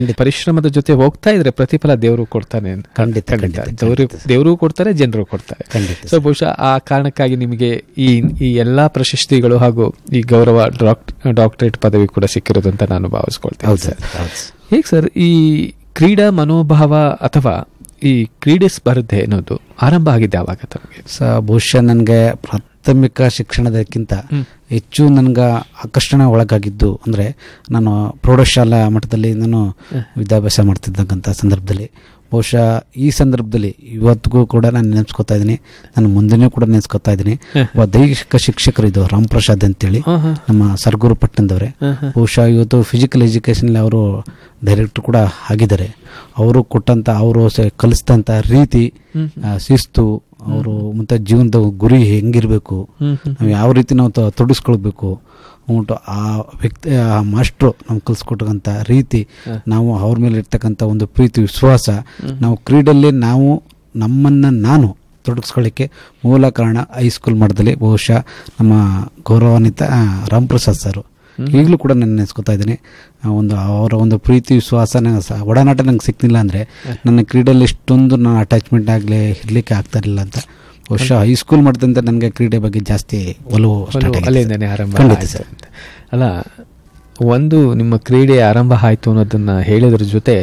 ಪರಿಶ್ರಮದ ಜೊತೆ ಹೋಗ್ತಾ ಇದ್ರೆ ಪ್ರತಿಫಲ ದೇವರು ಕೊಡ್ತಾನೆ ಅಂತ. ಖಂಡಿತ, ಖಂಡಿತ ಖಂಡಿತ, ದೇವರು ದೇವರು ಕೊಡ್ತಾರೆ ಜನರು ಕೊಡ್ತಾರೆ ಖಂಡಿತ ಸೊ ಬಹುಶಃ ಆ ಕಾರಣಕ್ಕಾಗಿ ನಿಮಗೆ ಈ ಈ ಎಲ್ಲಾ ಪ್ರಶಸ್ತಿಗಳು ಹಾಗೂ ಈ ಗೌರವ ಡಾಕ್ಟ್ ಡಾಕ್ಟರೇಟ್ ಪದವಿ ಕೂಡ ಸಿಕ್ಕಿರೋದು ಅಂತ ನಾನು ಭಾವಿಸ್ಕೊಳ್ತೇನೆ ಹೌದು ಸರ್ ಸರ್ ಹೌದು ಸರ್. ಹೇಗೆ ಸರ್ ಈ ಕ್ರೀಡಾ ಮನೋಭಾವ ಅಥವಾ ಈ ಕ್ರೀಡೆ ಸ್ಪರ್ಧೆ ಅನ್ನೋದು ಆರಂಭ ಆಗಿದೆ ಯಾವಾಗ ತಮಗೆ ಸ ಬಹುಶಃ ನನಗೆ ಪ್ರಾಥಮಿಕ ಶಿಕ್ಷಣದಕ್ಕಿಂತ ಹೆಚ್ಚು ನನಗೆ ಆಕರ್ಷಣೆ ಒಳಗಾಗಿದ್ದು ಅಂದರೆ ನಾನು ಪ್ರೌಢಶಾಲಾ ಮಟ್ಟದಲ್ಲಿ ನಾನು ವಿದ್ಯಾಭ್ಯಾಸ ಮಾಡ್ತಿದ್ದಕ್ಕಂಥ ಸಂದರ್ಭದಲ್ಲಿ ಬಹುಶಃ ಈ ಸಂದರ್ಭದಲ್ಲಿ ಇವತ್ತಿಗೂ ಕೂಡ ನಾನು ನೆನೆಸ್ಕೊತಾ ಇದ್ದೀನಿ ನಾನು ಮುಂದೆನೂ ಕೂಡ ನೆನೆಸ್ಕೊತಾ ಇದ್ದೀನಿ ಒಬ್ಬ ದೈಹಿಕ ಶಿಕ್ಷಕರು ಇದು ರಾಮ್ ಪ್ರಸಾದ್ ಅಂತೇಳಿ ನಮ್ಮ ಸರ್ಗೂರು ಪಟ್ಟಣದವರೇ ಬಹುಶಃ ಇವತ್ತು ಫಿಸಿಕಲ್ ಎಜುಕೇಷನಲ್ಲಿ ಅವರು ಡೈರೆಕ್ಟರ್ ಕೂಡ ಆಗಿದ್ದಾರೆ ಅವರು ಕೊಟ್ಟಂತ ಅವರು ಕಲಿಸಿದಂಥ ರೀತಿ ಆ, ಶಿಸ್ತು ಅವರು ಮತ್ತೆ ಜೀವನದ ಗುರಿ ಹೆಂಗಿರಬೇಕು ನಾವು ಯಾವ ರೀತಿ ನಾವು ತ- ತೊಡಗಿಸ್ಕೊಳ್ಬೇಕು ಉಂಟು ಆ ವ್ಯಕ್ತಿ ಆ ಮಾಸ್ಟ್ರು ನಮ್ಗೆ ಕಲಿಸ್ಕೊಟ್ಟಂಥ ರೀತಿ ನಾವು ಅವ್ರ ಮೇಲೆ ಇರ್ತಕ್ಕಂಥ ಒಂದು ಪ್ರೀತಿ ವಿಶ್ವಾಸ ನಾವು ಕ್ರೀಡೆಯಲ್ಲಿ ನಾವು ನಮ್ಮನ್ನು ನಾನು ತೊಡಗಿಸ್ಕೊಳ್ಳಿಕ್ಕೆ ಮೂಲ ಕಾರಣ ಹೈಸ್ಕೂಲ್ ಮಟ್ಟದಲ್ಲಿ ಬಹುಶಃ ನಮ್ಮ ಗೌರವಾನ್ವಿತ ಆ, ರಾಮ್ ಪ್ರಸಾದ್ ಸರ್ ಈಗಲೂ ಕೂಡ ನಾನು ನೆನೆಸ್ಕೊತಾ ಇದ್ದೀನಿ ಆ ಒಂದು ಅವರ ಒಂದು ಪ್ರೀತಿ ವಿಶ್ವಾಸ ನಂಗೆ ಸ- ಒಡನಾಟ ನಂಗೆ ಸಿಕ್ಕಿಲ್ಲ ಅಂದರೆ ನನ್ನ ಕ್ರೀಡೆಯಲ್ಲಿ ಇಷ್ಟೊಂದು ನಾನು ಅಟ್ಯಾಚ್ಮೆಂಟ್ ಆಗಲಿ ಇರಲಿಕ್ಕೆ ಆಗ್ತಾ ಇರಲಿಲ್ಲ ಅಂತ ಬಹುಶಃ ಹೈಸ್ಕೂಲ್ ಮಟ್ಟದಿಂದ ನನಗೆ ಕ್ರೀಡೆ ಬಗ್ಗೆ ಜಾಸ್ತಿ ಒಲವು start ಆಗಿದೆ. ಅಲ್ಲಿಂದನೇ ಆರಂಭ ಖಂಡಿತ ಆಯ್ತು ಸರ್. ಅಂತ. ಅಲ್ಲ ಒಂದು ನಿಮ್ಮ ಕ್ರೀಡೆ ಆರಂಭ ಆಯ್ತು ಅನ್ನೋದನ್ನ ಹೇಳಿದ್ರ ಜೊತೆ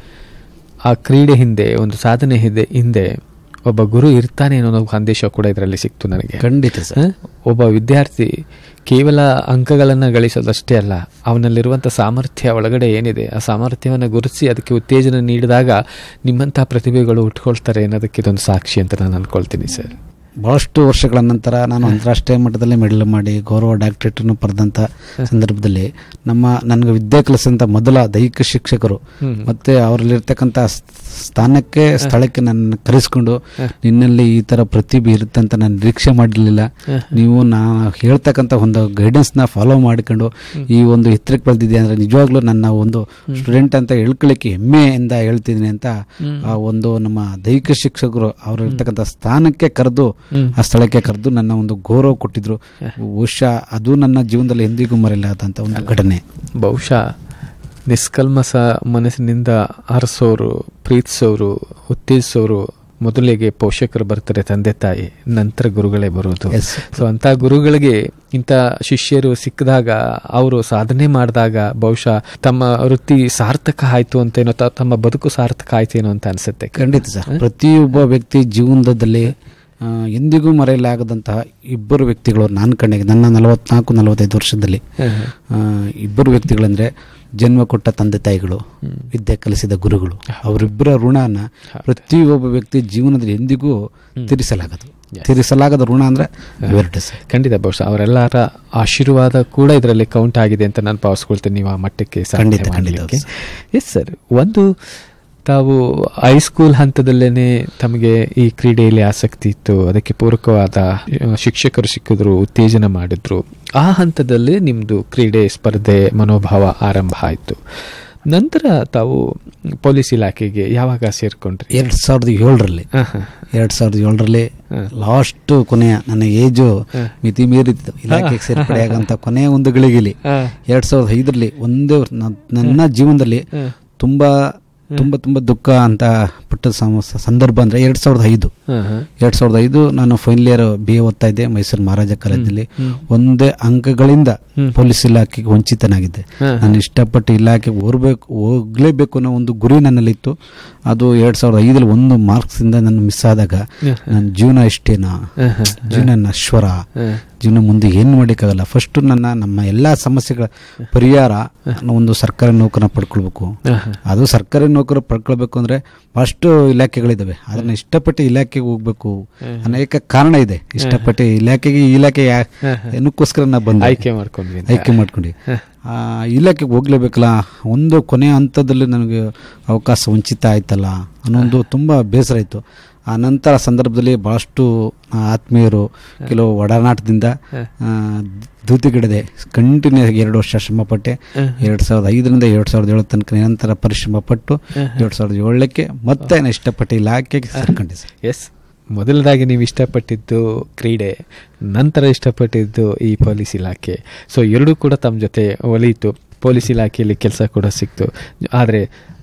ಆ ಕ್ರೀಡೆ ಹಿಂದೆ ಒಂದು ಸಾಧನೆ ಹಿಂದೆ ಹಿಂದೆ ಒಬ್ಬ ಗುರು ಇರ್ತಾನೆ ಅನ್ನೋ ಒಂದು ಸಂದೇಶ ಕೂಡ ಇದರಲ್ಲಿ ಸಿಕ್ತು ನನಗೆ ಖಂಡಿತ ಸರ್ ಹ? ಒಬ್ಬ ವಿದ್ಯಾರ್ಥಿ ಕೇವಲ ಅಂಕಗಳನ್ನು ಗಳಿಸೋದಷ್ಟೇ ಅಲ್ಲ ಅವನಲ್ಲಿರುವಂಥ ಸಾಮರ್ಥ್ಯ ಒಳಗಡೆ ಏನಿದೆ ಆ ಸಾಮರ್ಥ್ಯವನ್ನು ಗುರುತಿಸಿ ಅದಕ್ಕೆ ಉತ್ತೇಜನ ನೀಡಿದಾಗ ನಿಮ್ಮಂತಹ ಪ್ರತಿಭೆಗಳು ಉಟ್ಕೊಳ್ತಾರೆ ಅನ್ನೋದಕ್ಕೆ ಇದೊಂದು ಸಾಕ್ಷಿ ಅಂತ ನಾನು ಅನ್ಕೊಳ್ತೀನಿ ಸರ್ ಬಹಳಷ್ಟು ವರ್ಷಗಳ ನಂತರ ನಾನು ಅಂತಾರಾಷ್ಟ್ರೀಯ ಮಟ್ಟದಲ್ಲಿ ಮೆಡಲ್ ಮಾಡಿ ಗೌರವ ಡಾಕ್ಟರೇಟನ್ನು ಪಡೆದಂಥ ಸಂದರ್ಭದಲ್ಲಿ ನಮ್ಮ ನನಗೆ ವಿದ್ಯೆ ಕಲಿಸಿದಂಥ ಮೊದಲ ದೈಹಿಕ ಶಿಕ್ಷಕರು ಹ್ಮ್. ಮತ್ತೆ ಅವರಲ್ಲಿರ್ತಕ್ಕಂಥ ಸ್ಥಾನಕ್ಕೆ ಸ್ಥಳಕ್ಕೆ ನನ್ನ ಕರೆಸ್ಕೊಂಡು ನಿನ್ನಲ್ಲಿ ಈ ಥರ ಪ್ರತಿಭೆ ಇರುತ್ತೆ ಅಂತ ನಾನು ನಿರೀಕ್ಷೆ ಮಾಡಿರಲಿಲ್ಲ ನೀವು ನಾನು ಹೇಳ್ತಕ್ಕಂಥ ಒಂದು ಗೈಡೆನ್ಸ್ನ ಫಾಲೋ ಮಾಡಿಕೊಂಡು ಈ ಒಂದು ಎತ್ತರಕ್ಕೆ ಬೆಳೆದಿದೆ ಅಂದರೆ ನಿಜವಾಗ್ಲೂ ನನ್ನ ಒಂದು ಸ್ಟೂಡೆಂಟ್ ಅಂತ ಹೇಳ್ಕೊಳ್ಳಿಕ್ಕೆ ಹೆಮ್ಮೆಯಿಂದ ಹೇಳ್ತಿದ್ದೀನಿ ಅಂತ ಆ ಒಂದು ನಮ್ಮ ದೈಹಿಕ ಶಿಕ್ಷಕರು ಅವರು ಇರ್ತಕ್ಕಂಥ ಸ್ಥಾನಕ್ಕೆ ಕರೆದು ಆ ಸ್ಥಳಕ್ಕೆ ಕರೆದು ನನ್ನ ಒಂದು ಗೌರವ ಕೊಟ್ಟಿದ್ರು ಬಹುಶಃ ಅದು ನನ್ನ ಜೀವನದಲ್ಲಿ ಎಂದಿಗೂ ಮರೆಯಲಾದಂಥ ಒಂದು ಘಟನೆ ಬಹುಶಃ ನಿಷ್ಕಲ್ಮಸ ಮನಸ್ಸಿನಿಂದ ಹರಿಸೋರು ಪ್ರೀತಿಸೋರು ಉತ್ತೇಜಿಸೋರು ಮೊದಲಿಗೆ ಪೋಷಕರು ಬರ್ತಾರೆ ತಂದೆ ತಾಯಿ ನಂತರ ಗುರುಗಳೇ ಬರೋದು Yes. ಸೊ ಅಂತ ಗುರುಗಳಿಗೆ ಇಂಥ ಶಿಷ್ಯರು ಸಿಕ್ಕಿದಾಗ ಅವರು ಸಾಧನೆ ಮಾಡಿದಾಗ ಬಹುಶಃ ತಮ್ಮ ವೃತ್ತಿ ಸಾರ್ಥಕ ಆಯ್ತು ಅಂತೇನೋ ತ- ತಮ್ಮ ಬದುಕು ಸಾರ್ಥಕ ಆಯ್ತೇನೋ ಅಂತ ಅನ್ಸುತ್ತೆ ಖಂಡಿತ ಸರ್ ಪ್ರತಿಯೊಬ್ಬ ವ್ಯಕ್ತಿ ಜೀವನದಲ್ಲಿ ಆ, ಎಂದಿಗೂ ಮರೆಯಲಾಗದಂತಹ ಇಬ್ಬರು ವ್ಯಕ್ತಿಗಳು ನಾನು ಕಣ್ಣಿಗೆ ನನ್ನ ನಲವತ್ನಾಲ್ಕು ನಲವತ್ತೈದು ವರ್ಷದಲ್ಲಿ ಆ, ಇಬ್ಬರು ವ್ಯಕ್ತಿಗಳಂದ್ರೆ ಜನ್ಮ ಕೊಟ್ಟ ತಂದೆ ತಾಯಿಗಳು ವಿದ್ಯೆ ಕಲಿಸಿದ ಗುರುಗಳು ಅವರಿಬ್ಬರ ಋಣನ ಪ್ರತಿಯೊಬ್ಬ ವ್ಯಕ್ತಿ ಜೀವನದಲ್ಲಿ ಎಂದಿಗೂ ತೀರಿಸಲಾಗದು ತೀರಿಸಲಾಗದ ಋಣ ಅಂದ್ರೆ ಇವೆರಡು ಸರ್ ಖಂಡಿತ ಬಹುಶಃ ಅವರೆಲ್ಲರ ಆಶೀರ್ವಾದ ಕೂಡ ಇದರಲ್ಲಿ ಕೌಂಟ್ ಆಗಿದೆ ಅಂತ ನಾನು ಭಾವಿಸ್ಕೊಳ್ತೇನೆ ನೀವು ಆ ಮಟ್ಟಕ್ಕೆ ಖಂಡಿತ, ಖಂಡಿತ, ಎಸ್ ಸರ್ ಒಂದು ತಾವು ಹೈಸ್ಕೂಲ್ ಹಂತದಲ್ಲೇನೆ ತಮಗೆ ಈ ಕ್ರೀಡೆಯಲ್ಲಿ ಆಸಕ್ತಿ ಇತ್ತು ಅದಕ್ಕೆ ಪೂರಕವಾದ ಆ, ಶಿಕ್ಷಕರು ಸಿಕ್ಕಿದ್ರು ಉತ್ತೇಜನ ಮಾಡಿದ್ರು ಆ ಹಂತದಲ್ಲಿ ನಿಮ್ದು ಕ್ರೀಡೆ ಸ್ಪರ್ಧೆ ಮನೋಭಾವ ಆರಂಭ ಆಯಿತು ನಂತರ ತಾವು ಪೊಲೀಸ್ ಇಲಾಖೆಗೆ ಯಾವಾಗ ಸೇರ್ಕೊಂಡ್ರಿ ಎರಡ್ ಸಾವಿರದ ಏಳರಲ್ಲಿ ಆಹಾ. ಎರಡ್ ಸಾವಿರದ ಏಳರಲ್ಲಿ ಲಾಸ್ಟ್ ಕೊನೆಯ ನನ್ನ ಏಜು ಮಿತಿ ಮೀರಿತ್ತು ಇಲಾಖೆಗೆ ಸೇರ್ಪಡೆಯಾಗಂತ ಕೊನೆಯ ಒಂದು ಗಳಿಗೆಲಿ ಆ, ಎರಡ್ ಸಾವಿರದ ಐದರಲ್ಲಿ ಒಂದೇ ನ- ನನ್ನ ಜೀವನದಲ್ಲಿ ತುಂಬಾ ತುಂಬಾ ತುಂಬಾ ದುಃಖ ಅಂತ ಪಟ್ಟ ಸಮ- ಸಂದರ್ಭ ಅಂದ್ರೆ ಎರಡ್ ಸಾವಿರದ ಐದು ಆಹಾ. ಎರಡ್ ಸಾವಿರದ ಐದು ನಾನು ಫೈನಲ್ ಇಯರ್ ಬಿ ಎ ಓದ್ತಾ ಇದ್ದೆ ಮೈಸೂರು ಮಹಾರಾಜ ಕಾಲೇಜಲ್ಲಿ ಒಂದೇ ಅಂಕಗಳಿಂದ ಪೊಲೀಸ್ ಇಲಾಖೆಗೆ ವಂಚಿತನಾಗಿದ್ದೆ ನಾನು ಇಷ್ಟಪಟ್ಟು ಇಲಾಖೆಗೆ ಹೋಗ್ಬೇಕು ಹೋಗ್ಲೇಬೇಕು ಅನ್ನೋ ಒಂದು ಗುರಿ ನನ್ನಲ್ಲಿತ್ತು ಅದು ಎರಡ್ ಸಾವಿರದ ಐದಲ್ಲಿ ಒಂದು ಮಾರ್ಕ್ಸ್ ಇಂದ ನಾನು ಮಿಸ್ ಆದಾಗ ನನ್ನ ಜೀವನ ಇಷ್ಟೇನಾ ಆಹಾ. ಜೀವನ ನಶ್ವರ ಜೀವನ ಮುಂದೆ ಏನು ಮಾಡೋಕ್ಕಾಗಲ್ಲ ಫಸ್ಟ್ ನನ್ನ ನಮ್ಮ ಎಲ್ಲ ಸಮಸ್ಯೆಗಳ ಪರಿಹಾರ ನಾನು ಒಂದು ಸರ್ಕಾರಿ ನೌಕರನ್ನ ಪಡ್ಕೊಳ್ಬೇಕು ಆಹಾ. ಅದು ಸರ್ಕಾರಿ ನೌಕರ ಪಡ್ಕೊಳ್ಬೇಕು ಅಂದ್ರೆ ಫಸ್ಟ್ ಇಲಾಖೆಗಳಿದಾವೆ ಅದನ್ನ ಇಷ್ಟಪಟ್ಟು ಇಲಾಖೆಗೆ ಹೋಗ್ಬೇಕು ಅನೇಕ ಕಾರಣ ಇದೆ ಇಷ್ಟಪಟ್ಟು ಇಲಾಖೆಗೆ ಈ ಇಲಾಖೆ ಯಾ- ಏನಕ್ಕೋಸ್ಕರ ನಾ ಬಂದೆ ಆಯ್ಕೆ ಮಾಡ್ಕೊಂಡ್ವಿ ಅಂತ. ಆಯ್ಕೆ ಮಾಡ್ಕೊಂಡು ಆ ಇಲಾಖೆಗೆ ಹೋಗ್ಲೇಬೇಕಲ್ಲ ಒಂದು ಕೊನೆಯ ಹಂತದಲ್ಲಿ ನನಗೆ ಅವಕಾಶ ವಂಚಿತ ಆಯ್ತಲ್ಲ ಅನ್ನೋ ಒಂದು ತುಂಬ ಬೇಸರ ಇತ್ತು ಆ ನಂತರ ಸಂದರ್ಭದಲ್ಲಿ ಭಾಳಷ್ಟು ಆತ್ಮೀಯರು ಕೆಲವು ಒಡನಾಟದಿಂದ ಆ, ಧೂತಿಗಿಡದೆ ಕಂಟಿನ್ಯೂ ಆಗಿ ಎರಡು ವರ್ಷ ಶ್ರಮಪಟ್ಟೆ ಎರಡು ಸಾವಿರದ ಐದರಿಂದ ಎರಡು ಸಾವಿರದ ಏಳು ತನಕ ನಿರಂತರ ಪರಿಶ್ರಮ ಪಟ್ಟು ಎರಡು ಸಾವಿರದ ಏಳಕ್ಕೆ ಮತ್ತೆ ನಾನು ಇಷ್ಟಪಟ್ಟು ಇಲಾಖೆಗೆ ಸೇರ್ಕೊಂಡೆ ಸರ್ ಎಸ್ ಮೊದಲದಾಗಿ ನೀವು ಇಷ್ಟಪಟ್ಟಿದ್ದು ಕ್ರೀಡೆ ನಂತರ ಇಷ್ಟಪಟ್ಟಿದ್ದು ಈ ಪೊಲೀಸ್ ಇಲಾಖೆ ಸೊ ಎರಡೂ ಕೂಡ ತಮ್ಮ ಜೊತೆ ಒಲಿಯಿತು ಪೊಲೀಸ್ ಇಲಾಖೆಯಲ್ಲಿ ಕೆಲಸ ಕೂಡ ಸಿಕ್ತು ಆದರೆ